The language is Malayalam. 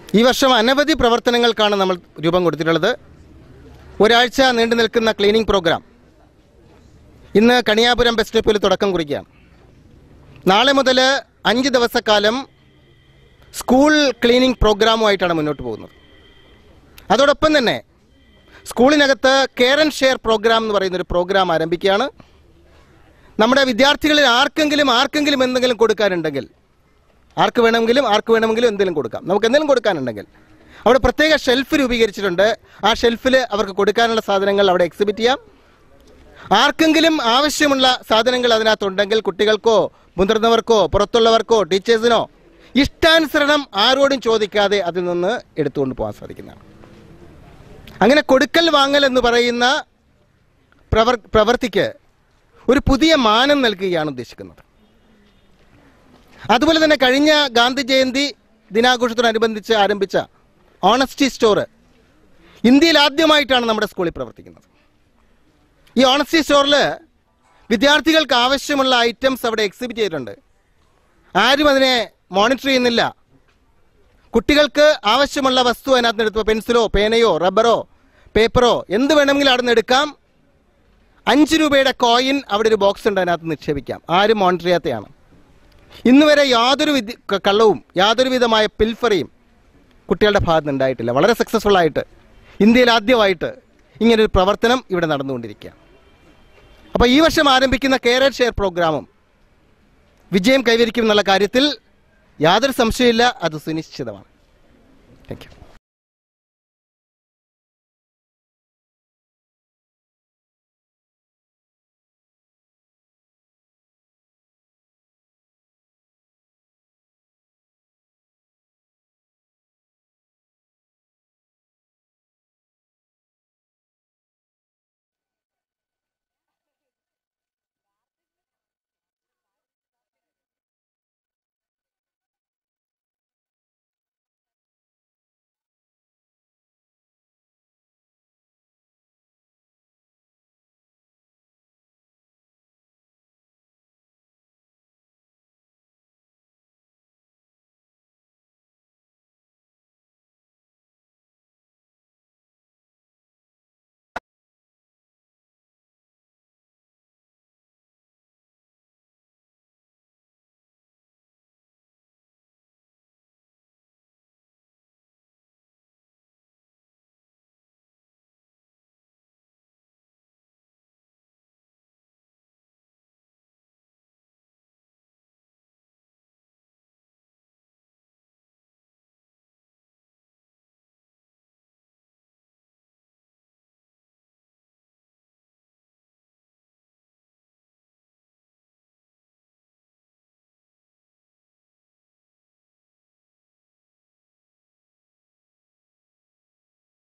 ഈ വർഷം അനവധി പ്രവർത്തനങ്ങൾക്കാണ് നമ്മൾ രൂപം കൊടുത്തിട്ടുള്ളത് ഒരാഴ്ച നീണ്ടു നിൽക്കുന്ന ക്ലീനിങ് പ്രോഗ്രാം ഇന്ന് കണിയാപുരം ബസ് സ്റ്റോപ്പിൽ തുടക്കം കുറിക്കുകയാണ് നാളെ മുതൽ അഞ്ച് ദിവസക്കാലം സ്കൂൾ ക്ലീനിങ് പ്രോഗ്രാമുമായിട്ടാണ് മുന്നോട്ട് പോകുന്നത് അതോടൊപ്പം തന്നെ സ്കൂളിനകത്ത് കെയർ ആൻഡ് ഷെയർ പ്രോഗ്രാം എന്ന് പറയുന്ന ഒരു പ്രോഗ്രാം ആരംഭിക്കുകയാണ് നമ്മുടെ വിദ്യാർത്ഥികളിൽ ആർക്കെങ്കിലും ആർക്കെങ്കിലും എന്തെങ്കിലും കൊടുക്കാനുണ്ടെങ്കിൽ ആർക്ക് വേണമെങ്കിലും ആർക്ക് വേണമെങ്കിലും എന്തെങ്കിലും കൊടുക്കാം നമുക്ക് എന്തെങ്കിലും കൊടുക്കാനുണ്ടെങ്കിൽ അവിടെ പ്രത്യേക ഷെൽഫ് രൂപീകരിച്ചിട്ടുണ്ട് ആ ഷെൽഫിൽ അവർക്ക് കൊടുക്കാനുള്ള സാധനങ്ങൾ അവിടെ എക്സിബിറ്റ് ചെയ്യാം ആർക്കെങ്കിലും ആവശ്യമുള്ള സാധനങ്ങൾ അതിനകത്തുണ്ടെങ്കിൽ കുട്ടികൾക്കോ മുതിർന്നവർക്കോ പുറത്തുള്ളവർക്കോ ടീച്ചേഴ്സിനോ ഇഷ്ടാനുസരണം ആരോടും ചോദിക്കാതെ അതിൽ നിന്ന് എടുത്തുകൊണ്ട് പോകാൻ സാധിക്കുന്നതാണ് അങ്ങനെ കൊടുക്കൽ വാങ്ങൽ എന്ന് പറയുന്ന പ്രവർ പ്രവൃത്തിക്ക് ഒരു പുതിയ മാനം നൽകുകയാണ് ഉദ്ദേശിക്കുന്നത് അതുപോലെ തന്നെ കഴിഞ്ഞ ഗാന്ധി ജയന്തി ദിനാഘോഷത്തോടനുബന്ധിച്ച് ആരംഭിച്ച ഓണസ്റ്റി സ്റ്റോർ ഇന്ത്യയിൽ ആദ്യമായിട്ടാണ് നമ്മുടെ സ്കൂളിൽ പ്രവർത്തിക്കുന്നത് ഈ ഓണസ്റ്റി സ്റ്റോറിൽ വിദ്യാർത്ഥികൾക്ക് ആവശ്യമുള്ള ഐറ്റംസ് അവിടെ എക്സിബിറ്റ് ചെയ്തിട്ടുണ്ട് ആരും അതിനെ മോണിറ്റർ ചെയ്യുന്നില്ല കുട്ടികൾക്ക് ആവശ്യമുള്ള വസ്തു അതിനകത്ത് നിന്ന് എടുത്തു പെൻസിലോ പേനയോ റബ്ബറോ പേപ്പറോ എന്ത് വേണമെങ്കിലും അവിടെ നിന്ന് എടുക്കാം അഞ്ച് രൂപയുടെ കോയിൻ അവിടെ ഒരു ബോക്സ് ഉണ്ട് അതിനകത്ത് നിക്ഷേപിക്കാം ആരും മോണിറ്റർ ചെയ്യാത്തതാണ് ഇന്ന് വരെ യാതൊരു വിദ്യ ക- കള്ളവും യാതൊരു വിധമായ പിൽഫറിയും കുട്ടികളുടെ ഭാഗത്ത് ഉണ്ടായിട്ടില്ല വളരെ സക്സസ്ഫുൾ ആയിട്ട് ഇന്ത്യയിൽ ആദ്യമായിട്ട് ഇങ്ങനൊരു പ്രവർത്തനം ഇവിടെ നടന്നുകൊണ്ടിരിക്കുക അപ്പോൾ ഈ വർഷം ആരംഭിക്കുന്ന കെയർ ആൻഡ് ഷെയർ പ്രോഗ്രാമും വിജയം കൈവരിക്കും എന്നുള്ള കാര്യത്തിൽ യാതൊരു സംശയമില്ല അത് സുനിശ്ചിതമാണ് താങ്ക് യു